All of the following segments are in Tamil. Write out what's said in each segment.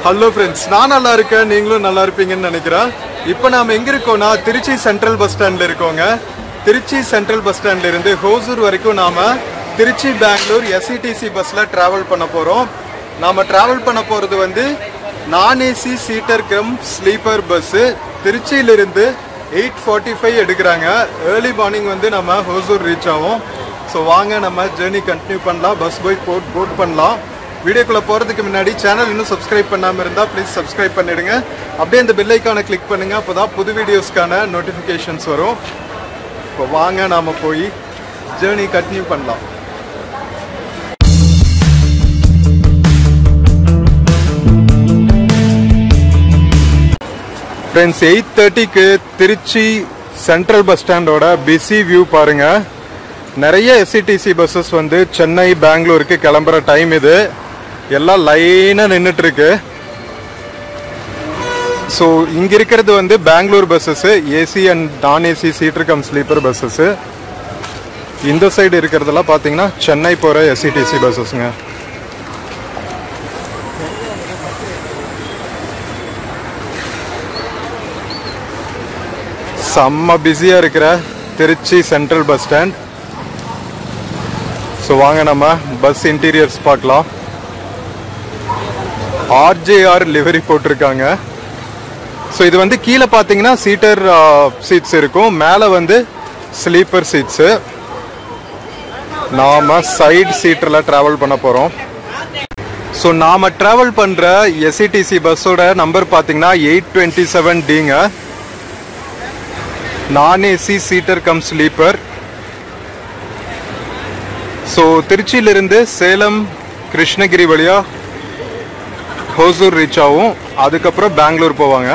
ஹலோ ஃப்ரெண்ட்ஸ் நான் நல்லா இருக்கேன் நீங்களும் நல்லா இருப்பீங்கன்னு நினைக்கிறேன் இப்போ நாம் எங்கே இருக்கோம்னா திருச்சி சென்ட்ரல் பஸ் ஸ்டாண்டில் இருக்கோங்க திருச்சி சென்ட்ரல் பஸ் ஸ்டாண்ட்ல இருந்து ஹோசூர் வரைக்கும் நாம் திருச்சி பெங்களூர் எஸ்இடிசி பஸ்ஸில் ட்ராவல் பண்ண போகிறோம் நாம் ட்ராவல் பண்ண போகிறது வந்து non AC seater cum sleeper bus திருச்சியிலிருந்து எயிட் ஃபார்ட்டி ஃபைவ் எடுக்கிறாங்க ஏர்லி மார்னிங் வந்து நம்ம ஹோசூர் ரீச் ஆகும் ஸோ வாங்க நம்ம ஜேர்னி கண்டினியூ பண்ணலாம் பஸ் போய் போட் போட் பண்ணலாம் வீடியோக்குள்ளே போகிறதுக்கு முன்னாடி சேனல் இன்னும் சப்ஸ்கிரைப் பண்ணாமல் இருந்தால் ப்ளீஸ் சப்ஸ்கிரைப் பண்ணிடுங்க அப்படியே இந்த பெல் ஐக்கானை கிளிக் பண்ணுங்கள் அப்போ தான் புது வீடியோஸ்க்கான நோட்டிஃபிகேஷன்ஸ் வரும் இப்போ வாங்க நாம் போய் ஜேர்னி கண்டினியூ பண்ணலாம் ஃப்ரெண்ட்ஸ் எயிட் தேர்ட்டிக்கு திருச்சி சென்ட்ரல் பஸ் ஸ்டாண்டோட பிஸி வியூ பாருங்க நிறைய எஸ்சிடிசி பஸ்ஸஸ் வந்து சென்னை பெங்களூருக்கு கிளம்புற டைம் இது எல்லாம் லைனாக நின்றுட்டு இருக்கு ஸோ இங்க இருக்கிறது வந்து Bangalore buses AC and non AC seater cum sleeper buses இந்த சைடு இருக்கிறதெல்லாம் பார்த்தீங்கன்னா சென்னை போகிற எஸ்சிடிசி பஸ்ஸஸ்ங்க செம்ம பிஸியாக இருக்கிற Trichy central bus stand so வாங்க நம்ம பஸ் இன்டீரியர்ஸ் பார்க்கலாம் ஆர்ஜேஆர் லிவரி போட்டிருக்காங்க ஸோ இது வந்து கீழே பார்த்தீங்கன்னா சீட்டர் சீட்ஸ் இருக்கும் மேலே வந்து ஸ்லீப்பர் சீட்ஸு நாம் சைடு சீட்டரில் ட்ராவல் பண்ண போகிறோம் ஸோ நாம் ட்ராவல் பண்ணுற எஸ்சிடிசி பஸ்ஸோட நம்பர் பார்த்தீங்கன்னா எயிட் டுவெண்ட்டி செவன் டிங்க non AC seater cum sleeper so திருச்சியிலிருந்து சேலம் கிருஷ்ணகிரி வழியா ஹோசூர் ரீச் ஆகும் அதுக்கப்புறம் பெங்களூர் போவாங்க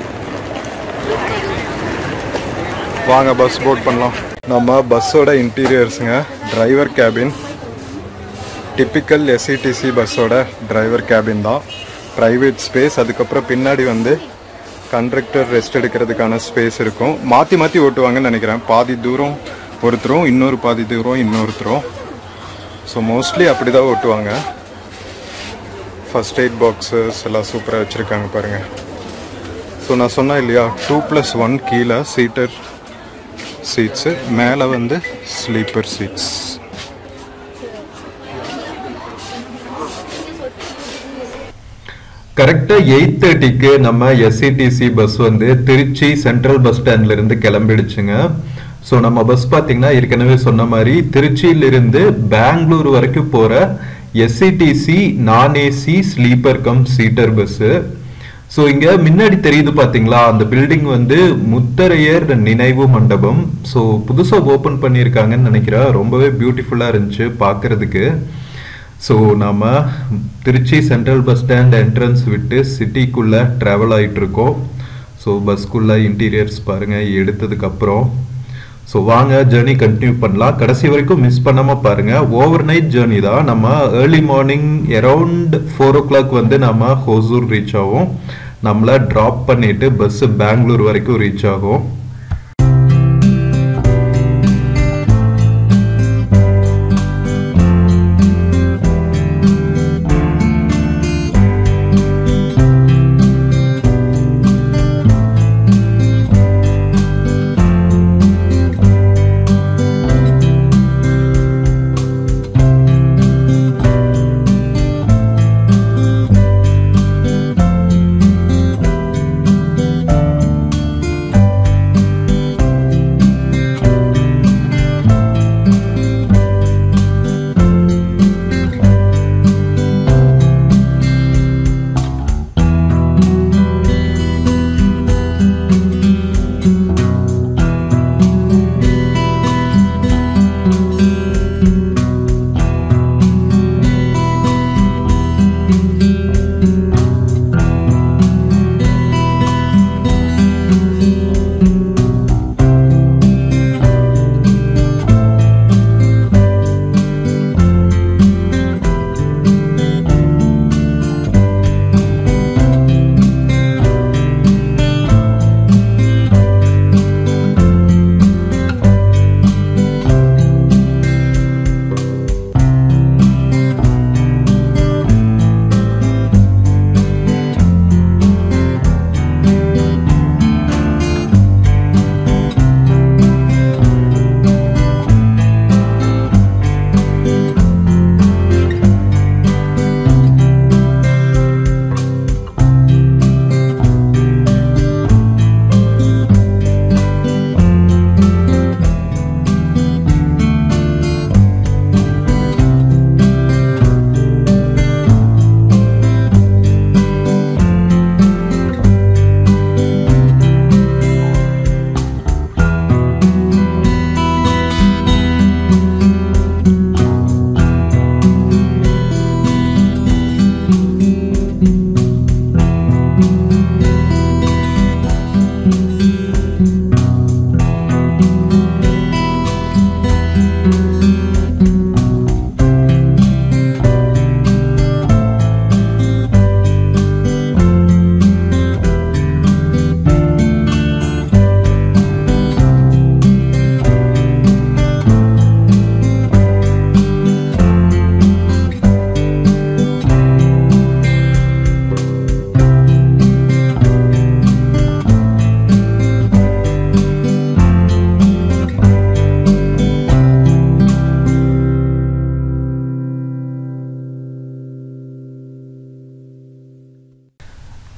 வாங்க பஸ் போட் பண்ணலாம் நம்ம பஸ்ஸோட இன்டீரியர்ஸுங்க டிரைவர் கேபின் டிப்பிக்கல் எஸ்சிடிசி பஸ்ஸோட டிரைவர் கேபின் தான் ப்ரைவேட் ஸ்பேஸ் அதுக்கப்புறம் பின்னாடி வந்து கண்டக்டர் ரெஸ்ட் எடுக்கிறதுக்கான ஸ்பேஸ் இருக்கும் மாற்றி மாற்றி ஓட்டுவாங்கன்னு நினைக்கிறேன் பாதி தூரம் ஒருத்தரும் இன்னொரு பாதி தூரம் இன்னொருத்தரும் ஸோ மோஸ்ட்லி அப்படி தான் ஓட்டுவாங்க ஃபர்ஸ்ட் எய்ட் பாக்ஸஸ் எல்லாம் சூப்பராக வச்சுருக்காங்க பாருங்கள் ஸோ நான் சொன்னேன் இல்லையா டூ ப்ளஸ் ஒன் கீழே சீட்டர் சீட்ஸு மேலே வந்து ஸ்லீப்பர் சீட்ஸ் கரெக்டாக எயிட் தேர்ட்டிக்கு நம்ம எஸ்சிடிசி பஸ் வந்து திருச்சி சென்ட்ரல் பஸ் ஸ்டாண்ட்ல இருந்து கிளம்பிடுச்சுங்க ஸோ நம்ம பஸ் பார்த்தீங்கன்னா ஏற்கனவே சொன்ன மாதிரி திருச்சியிலிருந்து பெங்களூர் வரைக்கும் போகிற SCTC non AC sleeper cum seater bus so இங்கே முன்னாடி தெரியுது பார்த்தீங்களா அந்த பில்டிங் வந்து முத்தரையர் நினைவு மண்டபம் ஸோ புதுசாக ஓப்பன் பண்ணியிருக்காங்கன்னு நினைக்கிறேன் ரொம்பவே பியூட்டிஃபுல்லாக இருந்துச்சு பார்க்கறதுக்கு ஸோ நாம் Trichy central bus stand entrance விட்டு சிட்டிக்குள்ளே ட்ராவல் ஆகிட்டு இருக்கோம் ஸோ பஸ்க்குள்ளே இன்டீரியர்ஸ் பாருங்கள் எடுத்ததுக்கப்புறம் ஸோ வாங்க ஜேர்னி கண்டினியூ பண்ணலாம் கடைசி வரைக்கும் மிஸ் பண்ணாமல் பாருங்கள் ஓவர் நைட் ஜேர்னி தான் நம்ம early morning around four o'clock வந்து நம்ம ஹோசூர் ரீச் ஆகும் நம்மளை ட்ராப் பண்ணிட்டு பஸ்ஸு பெங்களூர் வரைக்கும் ரீச் ஆகும்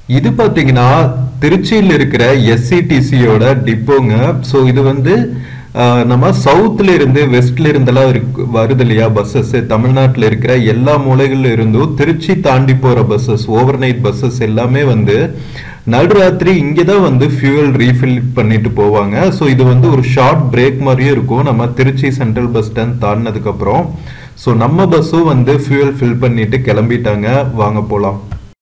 இது பாத்தீங்கன்னா திருச்சியில் இருக்கிற எஸ்சிடிசியோட டிப்போங்க ஸோ இது வந்து ஆஹ், நம்ம சவுத்ல இருந்து வெஸ்ட்ல இருந்தெல்லாம் இருக்கு வருது இல்லையா பஸ்ஸஸ் தமிழ்நாட்டில் இருக்கிற எல்லா மூலைகள்ல இருந்தும் திருச்சி தாண்டி போற பஸ்ஸஸ் ஓவர் நைட் பஸ்ஸஸ் எல்லாமே வந்து நடுராத்திரி இங்கே தான் வந்து ஃபியூயல் ரீஃபில் பண்ணிட்டு போவாங்க ஸோ இது வந்து ஒரு ஷார்ட் பிரேக் மாதிரியே இருக்கும் நம்ம திருச்சி சென்ட்ரல் பஸ் ஸ்டாண்ட் தாண்டினதுக்கு அப்புறம் ஸோ நம்ம பஸ்ஸும் வந்து ஃபியூயல் ஃபில் பண்ணிட்டு கிளம்பிட்டாங்க வாங்க போலாம்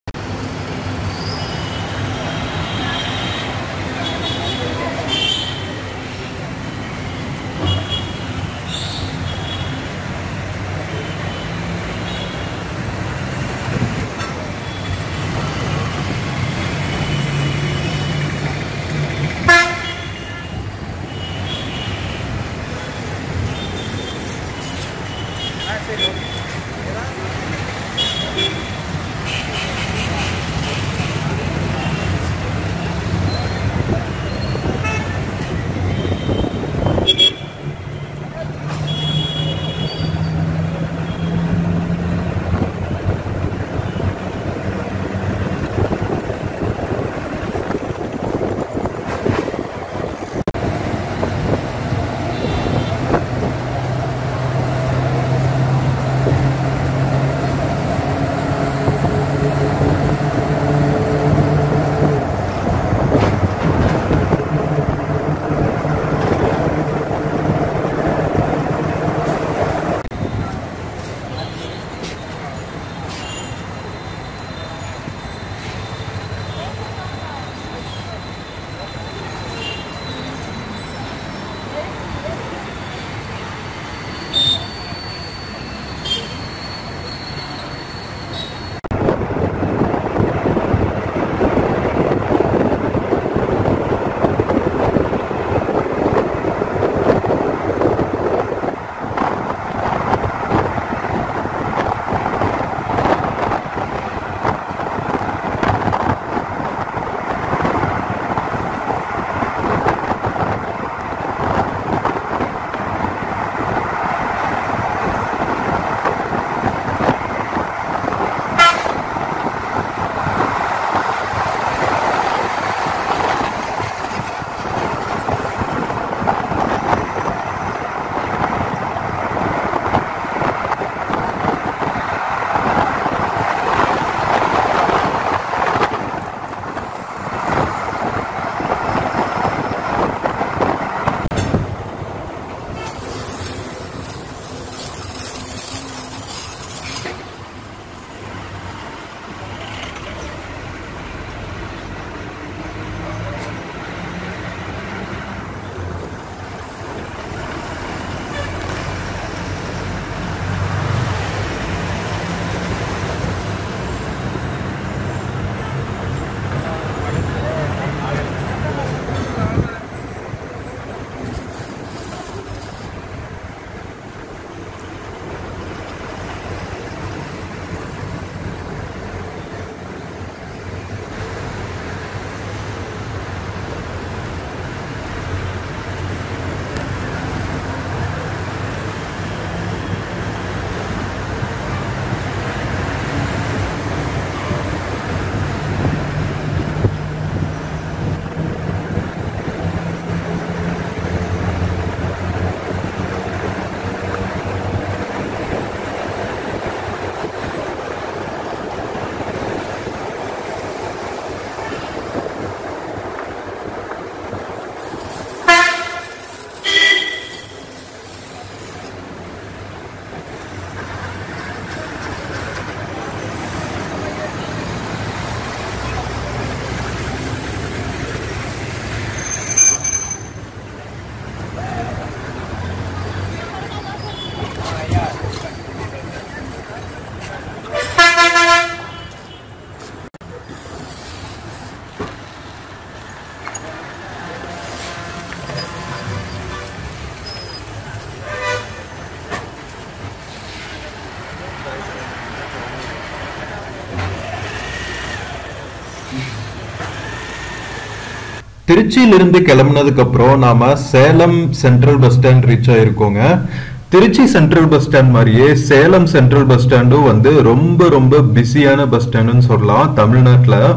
திருச்சியிலிருந்து கிளம்புனதுக்கு அப்புறம் நாம Salem central bus stand reach ஆயிருக்கோங்க திருச்சி சென்ட்ரல் பஸ் ஸ்டாண்ட் மாதிரியே சேலம் சென்ட்ரல் பஸ் ஸ்டாண்டும் வந்து ரொம்ப ரொம்ப பிஸியான பஸ் ஸ்டாண்டுன்னு சொல்லலாம் தமிழ்நாட்டில்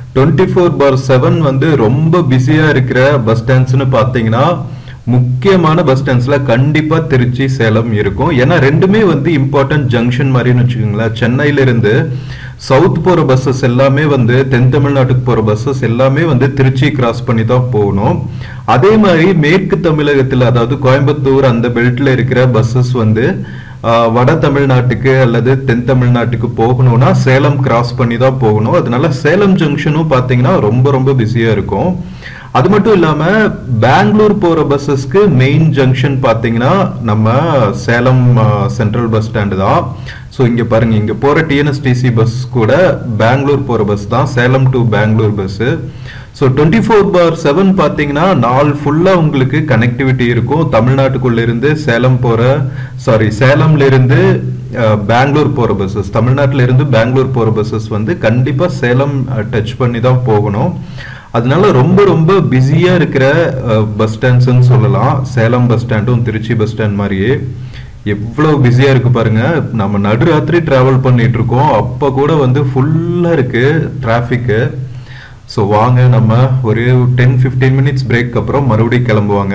டுவெண்ட்டி ஃபோர் பார் செவன் வந்து ரொம்ப பிஸியா இருக்கிற பஸ் ஸ்டாண்ட்ஸ்னு பார்த்தீங்கன்னா முக்கியமான பஸ் ஸ்டாண்ட்ஸ்ல கண்டிப்பா திருச்சி சேலம் இருக்கும் ஏன்னா ரெண்டுமே வந்து இம்பார்ட்டன்ட் ஜங்ஷன் மாதிரின்னு வச்சுக்கோங்களேன் சென்னையில இருந்து சவுத் போற பஸ்ஸஸ் எல்லாமே வந்து தென் தமிழ்நாட்டுக்கு போற பஸ்ஸஸ் எல்லாமே வந்து திருச்சி கிராஸ் பண்ணி தான் போகணும் அதே மாதிரி மேற்கு தமிழகத்தில் அதாவது கோயம்புத்தூர் அந்த பெல்ட்ல இருக்கிற பஸ்ஸஸ் வந்து ஆஹ், வட தமிழ்நாட்டுக்கு அல்லது தென் தமிழ்நாட்டுக்கு போகணும்னா சேலம் கிராஸ் பண்ணி தான் போகணும் அதனால சேலம் ஜங்ஷனும் பார்த்தீங்கன்னா ரொம்ப ரொம்ப பிஸியா இருக்கும் அது மட்டும் இல்லாம பெங்களூர் போற பஸ்ஸஸ்க்கு மெயின் ஜங்ஷன் பாத்தீங்கன்னா நம்ம சேலம் சென்ட்ரல் பஸ் ஸ்டாண்டு தான் ஸோ இங்க பாருங்க இங்க போற டிஎன்எஸ்டிசி பஸ் கூட பெங்களூர் போற பஸ் தான் Salem to Bangalore bus so twenty four by seven பார்த்தீங்கன்னா நாள் ஃபுல்லாக உங்களுக்கு கனெக்டிவிட்டி இருக்கும் தமிழ்நாட்டுக்குள்ள இருந்து சேலம் போகிற சாரி சேலம்ல இருந்து அஹ், பெங்களூர் போகிற பஸ்ஸஸ் தமிழ்நாட்டில இருந்து பெங்களூர் போகிற பஸ்ஸஸ் வந்து கண்டிப்பாக சேலம் டச் பண்ணி தான் போகணும் அதனால ரொம்ப ரொம்ப பிஸியா இருக்கிற பஸ் ஸ்டாண்ட்ஸ்னு சொல்லலாம் சேலம் பஸ் ஸ்டாண்டும் திருச்சி பஸ் ஸ்டாண்ட் மாதிரியே எவ்வளவு பிஸியா இருக்கு பாருங்க நம்ம நடுராத்திரி டிராவல் பண்ணிட்டு இருக்கோம் அப்ப கூட வந்து ஃபுல்லா இருக்கு டிராஃபிக்கு ஸோ வாங்க நம்ம ஒரு டென் 15 மினிட்ஸ் பிரேக் அப்புறம் மறுபடியும் கிளம்புவாங்க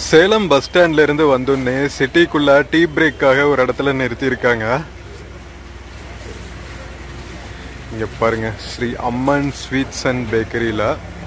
சேலம் பஸ் ஸ்டாண்ட்ல இருந்து வந்தோடனே சிட்டிக்குள்ள டீ பிரேக்காக ஒரு இடத்துல நிறுத்தியிருக்காங்க இங்க பாருங்க ஸ்ரீ அம்மன் ஸ்வீட்ஸ் அண்ட் பேக்கரியில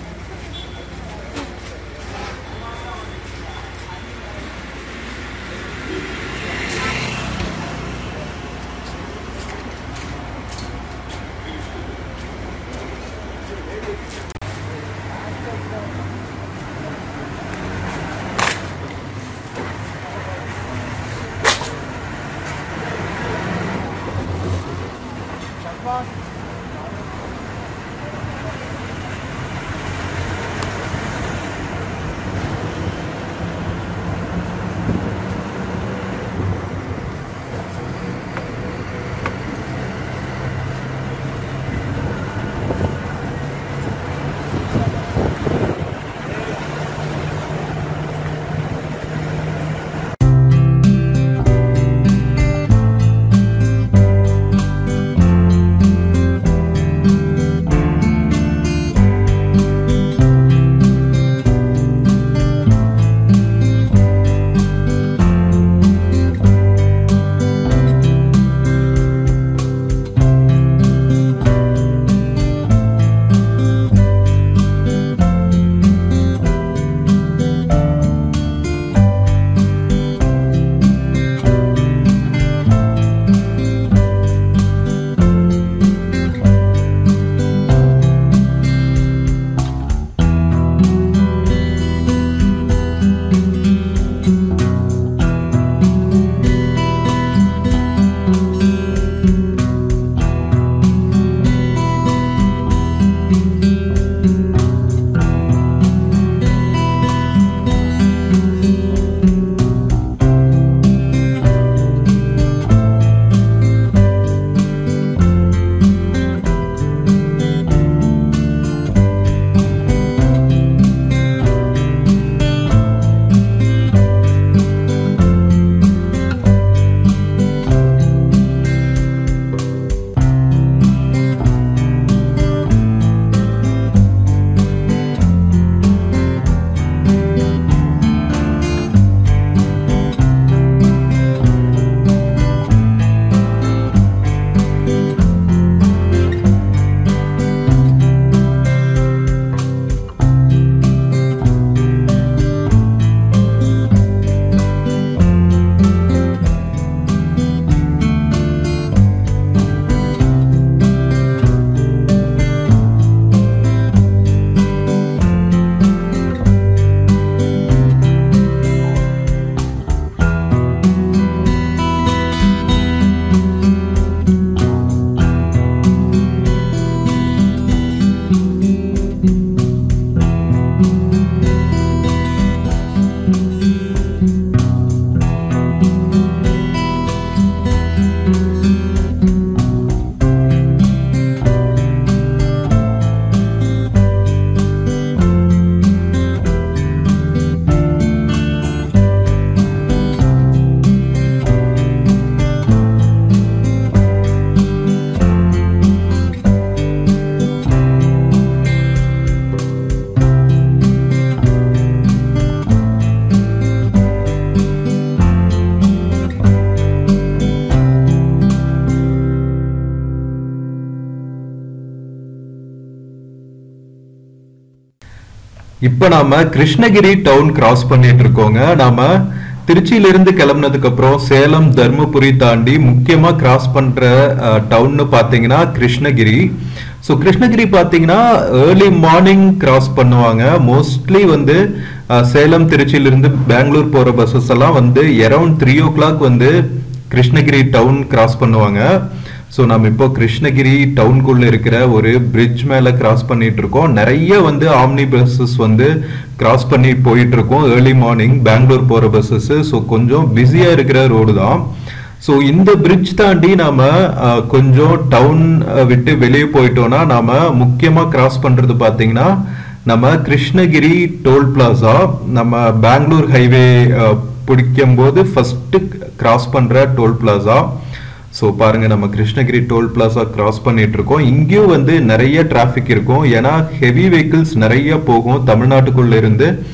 இப்ப நாம கிருஷ்ணகிரி டவுன் கிராஸ் பண்ணிட்டு இருக்கோங்க நாம திருச்சியில இருந்து கிளம்புனதுக்கு அப்புறம் சேலம் தர்மபுரி தாண்டி முக்கியமா கிராஸ் பண்ற டவுன்னு பாத்தீங்கன்னா கிருஷ்ணகிரி ஸோ கிருஷ்ணகிரி பாத்தீங்கன்னா ஏர்லி மார்னிங் கிராஸ் பண்ணுவாங்க மோஸ்ட்லி வந்து அஹ், சேலம் திருச்சியிலிருந்து பெங்களூர் போற பஸ்ஸஸ் எல்லாம் வந்து அரௌண்ட் த்ரீ ஓ கிளாக் வந்து கிருஷ்ணகிரி டவுன் கிராஸ் பண்ணுவாங்க ஸோ நம்ம இப்போ கிருஷ்ணகிரி டவுனுக்குள்ள இருக்கிற ஒரு பிரிட்ஜ் மேல கிராஸ் பண்ணிட்டு இருக்கோம் நிறைய வந்து ஆம்னி பஸ்ஸஸ் வந்து கிராஸ் பண்ணி போயிட்டு இருக்கோம் ஏர்லி மார்னிங் பெங்களூர் போற பஸ்ஸஸ் ஸோ கொஞ்சம் பிஸியா இருக்கிற ரோடு தான் ஸோ இந்த பிரிட்ஜ் தாண்டி நாம அஹ், கொஞ்சம் டவுன் விட்டு வெளியே போயிட்டோம்னா நாம முக்கியமா கிராஸ் பண்றது பாத்தீங்கன்னா நம்ம கிருஷ்ணகிரி டோல் பிளாசா நம்ம பெங்களூர் ஹைவே பிடிக்கும் போது ஃபர்ஸ்ட் கிராஸ் பண்ற டோல் பிளாசா ஸோ பாருங்க நம்ம கிருஷ்ணகிரி டோல் பிளாசா கிராஸ் பண்ணிட்டு இருக்கோம் இங்கேயும் வந்து நிறைய டிராஃபிக் இருக்கும் ஏன்னா ஹெவி வெஹிக்கிள்ஸ் நிறைய போகும் தமிழ்நாட்டுக்குள்ள இருந்து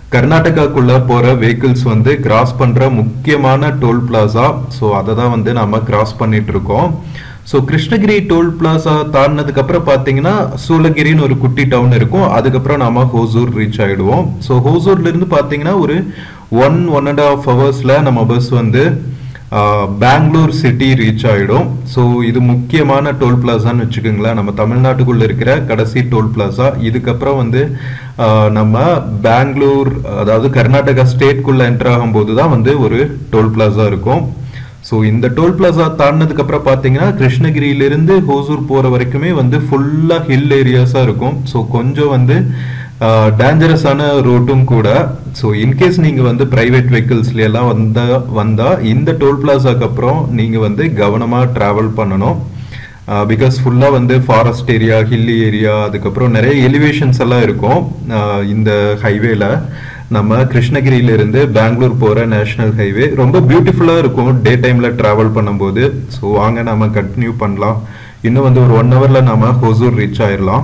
கர்நாடகாக்குள்ள போற வெஹிக்கிள்ஸ் வந்து கிராஸ் பண்ற முக்கியமான டோல் பிளாசா ஸோ அதை தான் வந்து நாம கிராஸ் பண்ணிட்டு இருக்கோம் ஸோ கிருஷ்ணகிரி டோல் பிளாசா தாண்டினதுக்கு அப்புறம் பார்த்தீங்கன்னா சூளகிரின்னு ஒரு குட்டி டவுன் இருக்கும் அதுக்கப்புறம் நாம ஹோசூர் ரீச் ஆயிடுவோம் ஸோ ஹோசூர்ல இருந்து பார்த்தீங்கன்னா ஒரு ஒன் ஒன் அண்ட் ஹாஃப் ஹவர்ஸ்ல நம்ம பஸ் வந்து ஆஹ், பெங்களூர் சிட்டி ரீச் ஆயிடும் ஸோ இது முக்கியமான டோல் பிளாசான்னு வச்சுக்கோங்களேன் நம்ம தமிழ்நாட்டுக்குள்ள இருக்கிற கடைசி டோல் பிளாசா இதுக்கப்புறம் வந்து ஆஹ், நம்ம பெங்களூர் அதாவது கர்நாடகா ஸ்டேட்குள்ள என்டர் ஆகும்போது தான் வந்து ஒரு டோல் பிளாசா இருக்கும் ஸோ இந்த டோல் பிளாசா தாண்டினதுக்கு அப்புறம் பார்த்தீங்கன்னா கிருஷ்ணகிரியிலிருந்து ஹோசூர் போற வரைக்குமே வந்து ஃபுல்லா ஹில் ஏரியாஸா இருக்கும் ஸோ கொஞ்சம் வந்து டேஞ்சரஸான ரோட்டும் கூட ஸோ இன்கேஸ் நீங்க வந்து பிரைவேட் வெஹிக்கிள்ஸ்ல எல்லாம் வந்தா வந்தா இந்த டோல் பிளாசாக்கு அப்புறம் நீங்க வந்து கவனமா டிராவல் பண்ணணும் பிகாஸ் ஃபுல்லாக வந்து ஃபாரஸ்ட் ஏரியா ஹில்லி ஏரியா அதுக்கப்புறம் நிறைய எலிவேஷன்ஸ் எல்லாம் இருக்கும் ஆஹ் இந்த ஹைவேல நம்ம கிருஷ்ணகிரியில இருந்து பெங்களூர் போகிற நேஷனல் ஹைவே ரொம்ப பியூட்டிஃபுல்லாக இருக்கும் டே டைமில் ட்ராவல் பண்ணும்போது ஸோ வாங்க நாம கண்டினியூ பண்ணலாம் இன்னும் வந்து ஒரு ஒன் ஹவரில் நாம ஹொசூர் ரீச் ஆயிடலாம்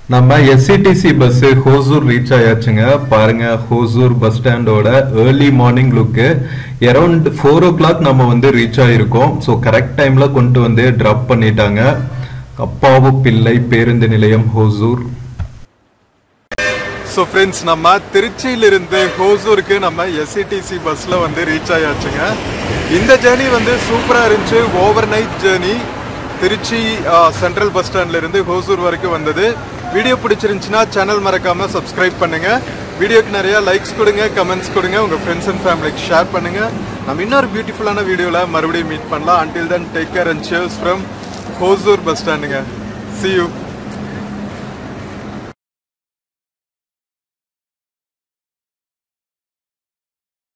நம்ம எஸ்சிடிசி பஸ் ஹோசூர் ரீச் ஆயாச்சுங்க பாருங்க ஹோசூர் பஸ் ஸ்டாண்டோட early morning look around four o'clock நம்ம வந்து ரீச் ஆயிருக்கோம் ஸோ கரெக்ட் டைம்ல கொண்டு வந்து டிராப் பண்ணிட்டாங்க அப்பாவு பிள்ளை பேருந்து நிலையம் ஹோசூர் ஸோ ஃப்ரெண்ட்ஸ் நம்ம திருச்சியிலிருந்து ஹோசூருக்கு நம்ம எஸ்சிடிசி பஸ்ஸில் வந்து ரீச் ஆயாச்சுங்க இந்த ஜேர்னி வந்து சூப்பராக இருந்துச்சு over night journey Trichy central bus ஸ்டாண்ட்ல இருந்து ஹோசூர் வரைக்கும் வந்தது வீடியோ பிடிச்சிருந்துச்சுன்னா சேனல் மறக்காம சப்ஸ்கிரைப் பண்ணுங்க வீடியோக்கு நிறைய லைக்ஸ் கொடுங்க கமெண்ட்ஸ் கொடுங்க உங்க ஃப்ரெண்ட்ஸ் அண்ட் ஃபேமிலிக்கு ஷேர் பண்ணுங்க நம்ம இன்னொரு பியூட்டிஃபுல்லான வீடியோவில் மறுபடியும் மீட் பண்ணலாம் until then take care and cheers from Hosur bus ஸ்டாண்டுங்க see you